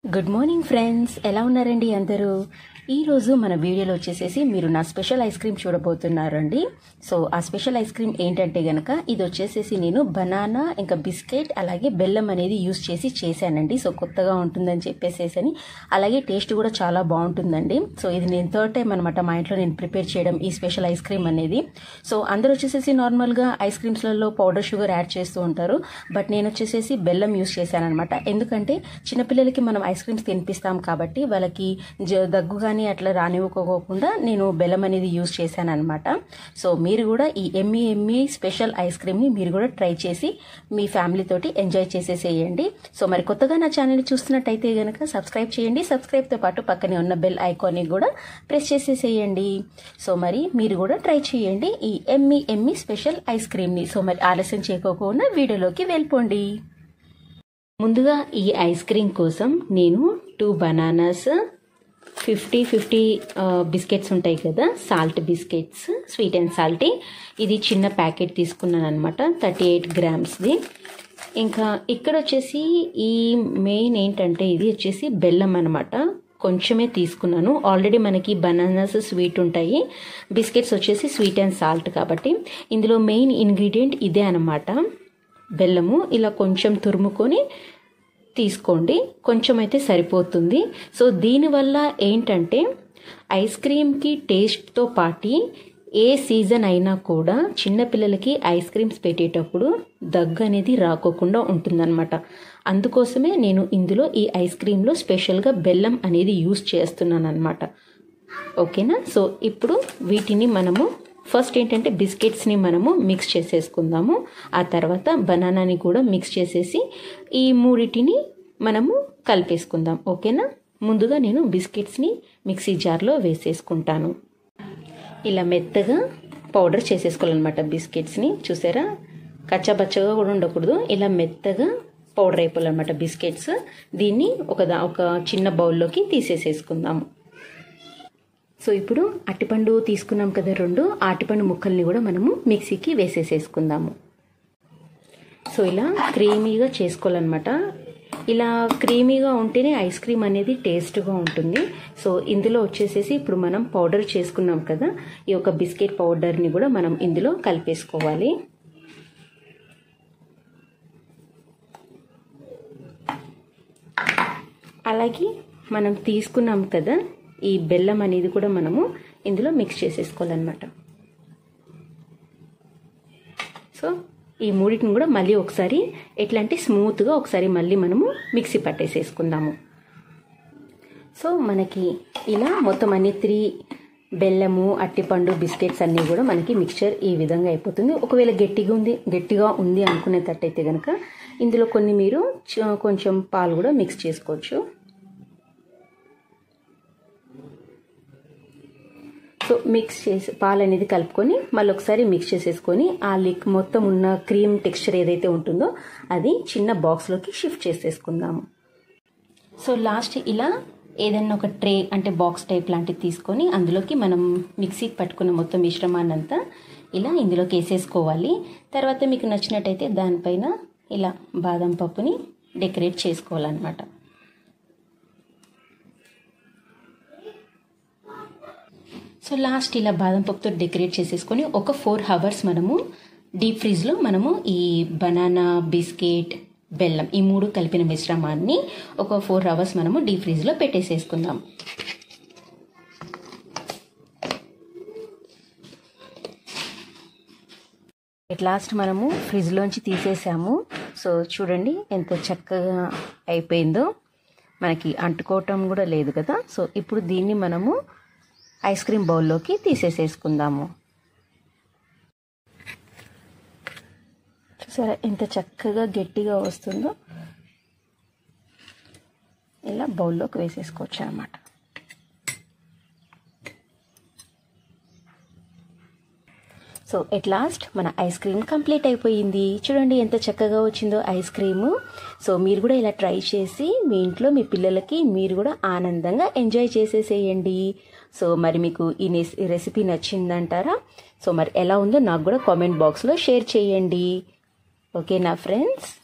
good morning friends ఎలా ఉన్నారండి అందరూ ఈరోజు మన వీడియోలో వచ్చేసేసి మీరు నా స్పెషల్ ఐస్ క్రీమ్ చూడబోతున్నారండి సో ఆ స్పెషల్ ఐస్ క్రీమ్ ఏంటంటే గనక ఇది వచ్చేసేసి నేను బనానా ఇంకా బిస్కెట్ అలాగే బెల్లం అనేది యూస్ చేసి చేశానండి సో కొత్తగా ఉంటుందని చెప్పేసేసి అలాగే టేస్ట్ కూడా చాలా బాగుంటుందండి సో ఇది నేను థర్డ్ టైం అనమాట మా ఇంట్లో నేను ప్రిపేర్ చేయడం ఈ స్పెషల్ ఐస్ క్రీమ్ అనేది సో అందరూ వచ్చేసేసి నార్మల్గా ఐస్ క్రీమ్స్లలో పౌడర్ షుగర్ యాడ్ చేస్తూ ఉంటారు బట్ నేను వచ్చేసేసి బెల్లం యూస్ చేశాను అనమాట ఎందుకంటే చిన్నపిల్లలకి మనం ఐస్ క్రీమ్స్ తినిపిస్తాం కాబట్టి వాళ్ళకి జ దగ్గు కానీ అట్లా రానివ్వకోకుండా నేను బెల్లం అనేది యూస్ చేశాను అనమాట సో మీరు కూడా ఈ ఎమ్మి ఎమ్మి స్పెషల్ ఐస్ క్రీమ్ని మీరు కూడా ట్రై చేసి మీ ఫ్యామిలీ తోటి ఎంజాయ్ చేసేసేయండి సో మరి కొత్తగా నా ఛానల్ చూస్తున్నట్టయితే కనుక సబ్స్క్రైబ్ చేయండి సబ్స్క్రైబ్తో పాటు పక్కనే ఉన్న బెల్ ఐకాన్ని కూడా ప్రెస్ చేసేసేయండి సో మరి మీరు కూడా ట్రై చేయండి ఈ ఎమ్మి ఎమ్మి స్పెషల్ ఐస్ క్రీమ్ని సో మరి ఆలస్యం చేయకోకుండా వీడియోలోకి వెళ్ళిపోండి ముందుగా ఈ ఐస్ క్రీమ్ కోసం నేను two bananas fifty fifty biscuits ఉంటాయి కదా salt biscuits sweet and salty ఇది చిన్న ప్యాకెట్ తీసుకున్నాను అనమాట థర్టీ ఎయిట్ గ్రామ్స్ది ఇంకా ఇక్కడ వచ్చేసి ఈ మెయిన్ ఏంటంటే ఇది వచ్చేసి బెల్లం అనమాట కొంచెమే తీసుకున్నాను ఆల్రెడీ మనకి బనానాస్ స్వీట్ ఉంటాయి బిస్కెట్స్ వచ్చేసి స్వీట్ అండ్ సాల్ట్ కాబట్టి ఇందులో మెయిన్ ఇంగ్రీడియంట్ ఇదే అనమాట బెల్లము ఇలా కొంచెం తురుముకొని తీసుకోండి కొంచెం అయితే సరిపోతుంది సో దీనివల్ల ఏంటంటే ఐస్ క్రీమ్కి టేస్ట్తో పాటి ఏ సీజన్ అయినా కూడా చిన్నపిల్లలకి ఐస్ క్రీమ్స్ పెట్టేటప్పుడు దగ్గు అనేది రాకోకుండా ఉంటుందన్నమాట అందుకోసమే నేను ఇందులో ఈ ఐస్ క్రీమ్లో స్పెషల్గా బెల్లం అనేది యూస్ చేస్తున్నాను అనమాట ఓకేనా సో ఇప్పుడు వీటిని మనము ఫస్ట్ ఏంటంటే బిస్కెట్స్ని మనము మిక్స్ చేసేసుకుందాము ఆ తర్వాత బనానాని కూడా మిక్స్ చేసేసి ఈ మూడిటిని మనము కలిపేసుకుందాం ఓకేనా ముందుగా నేను బిస్కెట్స్ని మిక్సీ జార్లో వేసేసుకుంటాను ఇలా మెత్తగా పౌడర్ చేసేసుకోవాలన్నమాట బిస్కెట్స్ని చూసారా కచ్చాబచ్చగా కూడా ఉండకూడదు ఇలా మెత్తగా పౌడర్ అయిపోవాలన్నమాట బిస్కెట్స్ దీన్ని ఒక ఒక చిన్న బౌల్లోకి తీసేసేసుకుందాము సో ఇప్పుడు అట్టిపండు తీసుకున్నాం కదా రెండు అట్టిపండు ముక్కల్ని కూడా మనము మిక్సీకి వేసేసేసుకుందాము సో ఇలా క్రీమీగా చేసుకోవాలన్నమాట ఇలా క్రీమీగా ఉంటేనే ఐస్ క్రీమ్ అనేది టేస్ట్గా ఉంటుంది సో ఇందులో వచ్చేసేసి ఇప్పుడు మనం పౌడర్ చేసుకున్నాం కదా ఈ యొక్క బిస్కెట్ పౌడర్ని కూడా మనం ఇందులో కలిపేసుకోవాలి అలాగే మనం తీసుకున్నాం కదా ఈ బెల్లం అనేది కూడా మనము ఇందులో మిక్స్ చేసేసుకోవాలన్నమాట సో ఈ మూడింటిని కూడా మళ్ళీ ఒకసారి ఎట్లా అంటే స్మూత్గా ఒకసారి మళ్ళీ మనము మిక్సీ పట్టేసేసుకుందాము సో మనకి ఇలా మొత్తం అన్ని త్రీ బెల్లము అట్టిపండు బిస్కెట్స్ అన్నీ కూడా మనకి మిక్చర్ ఈ విధంగా అయిపోతుంది ఒకవేళ గట్టిగా ఉంది గట్టిగా ఉంది అనుకునేటట్టయితే కనుక ఇందులో కొన్ని మీరు కొంచెం పాలు కూడా మిక్స్ చేసుకోవచ్చు సో మిక్స్ చేసి పాలు అనేది కలుపుకొని మళ్ళీ ఒకసారి మిక్స్ చేసేసుకొని ఆ లిక్ మొత్తం ఉన్న క్రీమ్ టెక్స్చర్ ఏదైతే ఉంటుందో అది చిన్న బాక్స్లోకి షిఫ్ట్ చేసేసుకుందాము సో లాస్ట్ ఇలా ఏదైనా ఒక ట్రే అంటే బాక్స్ టైప్ లాంటిది తీసుకొని అందులోకి మనం మిక్సీకి పట్టుకున్న మొత్తం మిశ్రమాన్ని అంతా ఇలా ఇందులోకి వేసేసుకోవాలి తర్వాత మీకు నచ్చినట్టయితే దానిపైన ఇలా బాదం పప్పుని డెకరేట్ చేసుకోవాలన్నమాట సో లాస్ట్ ఇలా బాదం పప్పుతో డెకరేట్ చేసేసుకొని ఒక ఫోర్ అవర్స్ మనము డీప్ ఫ్రీజ్లో మనము ఈ బనానా బిస్కెట్ బెల్లం ఈ మూడు కలిపిన మిశ్రమాన్ని ఒక ఫోర్ అవర్స్ మనము డీప్ ఫ్రీజ్లో పెట్టేసేసుకుందాం ఎట్ లాస్ట్ మనము ఫ్రిడ్జ్లోంచి తీసేసాము సో చూడండి ఎంత చక్కగా అయిపోయిందో మనకి అంటుకోవటం కూడా లేదు కదా సో ఇప్పుడు దీన్ని మనము ఐస్ క్రీమ్ బౌల్లోకి తీసేసేసుకుందాము చూసారా ఎంత చక్కగా గట్టిగా వస్తుందో ఇలా బౌల్లోకి వేసేసుకోవచ్చు అనమాట సో ఎట్ లాస్ట్ మన ఐస్ క్రీమ్ కంప్లీట్ అయిపోయింది చూడండి ఎంత చక్కగా వచ్చిందో ఐస్ క్రీము సో మీరు కూడా ఇలా ట్రై చేసి మీ ఇంట్లో మీ పిల్లలకి మీరు కూడా ఆనందంగా ఎంజాయ్ చేసేసేయండి సో మరి మీకు ఈ రెసిపీ నచ్చిందంటారా సో మరి ఎలా ఉందో నాకు కూడా కామెంట్ బాక్స్లో షేర్ చేయండి ఓకేనా ఫ్రెండ్స్